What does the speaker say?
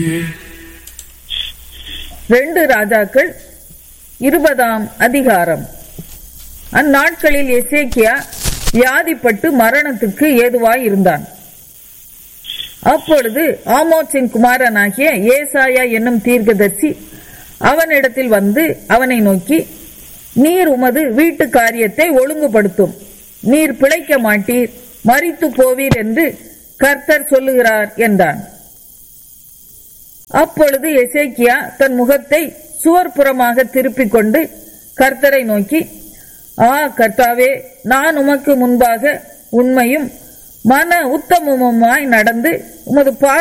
ரெண்டு ராஜாக்கள் இருபதாம் அதிகாரம் அந்நாட்களில் எசேக்கியா வியாதிப்பட்டு மரணத்துக்கு ஏதுவாய் இருந்தான் அப்பொழுது ஆமோச்சின் குமாரனாகிய ஏசாயா என்னும் தீர்க்கதரிசி அவனிடத்தில் வந்து அவனை நோக்கி நீர் உமது வீட்டு காரியத்தை ஒழுங்குபடுத்தும் நீர் பிழைக்க மாட்டீர் மரித்து போவீர் என்று கர்த்தர் சொல்லுகிறார் என்றான் அப்பொழுது எசேக்கியா தன் முகத்தை சுவர்புறமாக திருப்பிக் கொண்டு கர்த்தரை நோக்கி ஆ கர்த்தாவே நான் உமக்கு முன்பாக உண்மையும் மன உத்தமமுமாய் நடந்து உமது